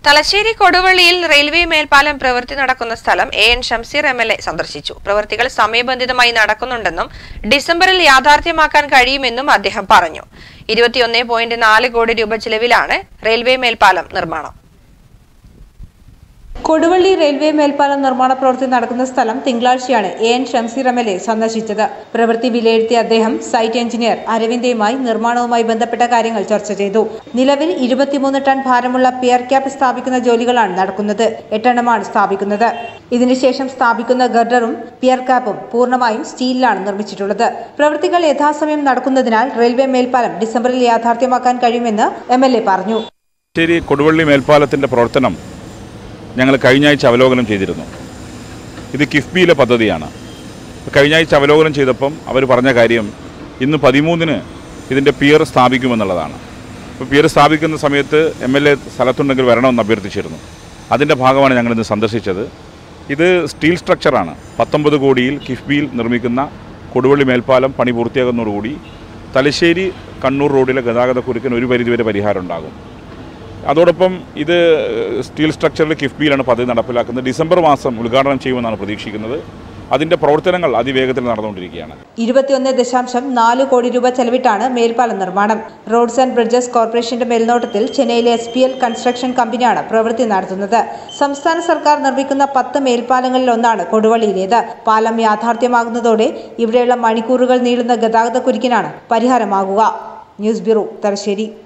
Thalassery കൊടുവള്ളിയിൽ railway മേൽപ്പാലം പ്രവൃത്തി നടക്കുന്ന സ്ഥലം A N Shamseer M L A സന്ദർശിച്ചു പ്രവൃത്തികൾ സമയബന്ധിതമായി നടക്കുന്നുണ്ടെന്നും ഡിസംബറിൽ യാഥാർത്ഥ്യമാക്കാൻ കഴിയുമെന്നും അദ്ദേഹം പറഞ്ഞു ഇരുപത്തിയൊന്ന് പോയിന്റ് നാല് കോടി രൂപ ചിലവിലാണ് റെയിൽവേ മേൽപ്പാലം നിർമ്മാണം കൊടുവള്ളി റെയിൽവേ മേൽപ്പാലം നിർമ്മാണ പ്രവൃത്തി നടക്കുന്ന സ്ഥലം തിങ്കളാഴ്ചയാണ് A N Shamseer M L A സന്ദർശിച്ചത് പ്രവൃത്തി വിലയിരുത്തിയ അദ്ദേഹം സൈറ്റ് എഞ്ചിനീയർ അരവിന്ദയുമായി നിർമ്മാണവുമായി ബന്ധപ്പെട്ട കാര്യങ്ങൾ ചർച്ച ചെയ്തു നിലവിൽ ഇരുപത്തിമൂന്ന് ടൺ ഭാരമുള്ള പിയർ ക്യാപ്പ് സ്ഥാപിക്കുന്ന ജോലികളാണ് നടക്കുന്നത് എട്ടെണ്ണമാണ് സ്ഥാപിക്കുന്നത് ഇതിനുശേഷം സ്ഥാപിക്കുന്ന ഗർഡറും പിയർ ക്യാപ്പും പൂർണ്ണമായും സ്റ്റീലിലാണ് നിർമ്മിച്ചിട്ടുള്ളത് പ്രവൃത്തികൾ യഥാസമയം നടക്കുന്നതിനാൽ റെയിൽവേ മേൽപ്പാലം ഡിസംബറിൽ യാഥാർത്ഥ്യമാക്കാൻ കഴിയുമെന്ന് എം എൽ എ പറഞ്ഞു ശരി കൊടുവള്ളി മേൽപ്പാലത്തിൻ്റെ പ്രവർത്തനം ഞങ്ങൾ കഴിഞ്ഞ ആഴ്ച അവലോകനം ചെയ്തിരുന്നു ഇത് കിഫ്ബിയിലെ പദ്ധതിയാണ് കഴിഞ്ഞ ആഴ്ച അവലോകനം ചെയ്തപ്പം അവർ പറഞ്ഞ കാര്യം ഇന്ന് പതിമൂന്നിന് ഇതിൻ്റെ പിയർ സ്ഥാപിക്കുമെന്നുള്ളതാണ് അപ്പോൾ പിയർ സ്ഥാപിക്കുന്ന സമയത്ത് എം എൽ എ സ്ഥലത്തുണ്ടെങ്കിൽ വരണമെന്ന് അഭ്യർത്ഥിച്ചിരുന്നു അതിൻ്റെ ഭാഗമാണ് ഞങ്ങളിന്ന് സന്ദർശിച്ചത് ഇത് സ്റ്റീൽ സ്ട്രക്ചറാണ് പത്തൊമ്പത് കോടിയിൽ കിഫ്ബിയിൽ നിർമ്മിക്കുന്ന കൊടുവള്ളി മേൽപ്പാലം പണി പൂർത്തിയാകുന്നതോടുകൂടി തലശ്ശേരി കണ്ണൂർ റോഡിലെ ഗതാഗതക്കുരുക്കിന് ഒരു പരിധിവരെ പരിഹാരം ഉണ്ടാകും അതോടൊപ്പം ഇത് സ്റ്റീൽ സ്ട്രക്ചറിൽ കിഫ്ബിയിലാണ് പദ്ധതി നടപ്പിലാക്കുന്നത് ഡിസംബർ മാസം ഉദ്ഘാടനം ചെയ്യുമെന്നാണ് പ്രതീക്ഷിക്കുന്നത് അതിൻ്റെ പ്രവർത്തനങ്ങൾ അതിവേഗത്തിൽ നടന്നുകൊണ്ടിരിക്കുകയാണ് ഇരുപത്തിയൊന്ന് ദശാംശം നാല് കോടി രൂപ ചെലവിട്ടാണ് മേൽപ്പാലം നിർമ്മാണം റോഡ്സ് ആൻഡ് ബ്രിഡ്ജസ് കോർപ്പറേഷന്റെ മേൽനോട്ടത്തിൽ ചെന്നൈയിലെ എസ് പി എൽ കൺസ്ട്രക്ഷൻ കമ്പനിയാണ് പ്രവൃത്തി നടത്തുന്നത് സംസ്ഥാന സർക്കാർ നിർമ്മിക്കുന്ന പത്ത് മേൽപ്പാലങ്ങളിൽ ഒന്നാണ് കൊടുവള്ളിയിലേത് പാലം യാഥാർത്ഥ്യമാകുന്നതോടെ ഇവിടെയുള്ള മണിക്കൂറുകൾ നീളുന്ന ഗതാഗത കുരുക്കിനാണ് പരിഹാരമാകുക ന്യൂസ് ബ്യൂറോ തലശ്ശേരി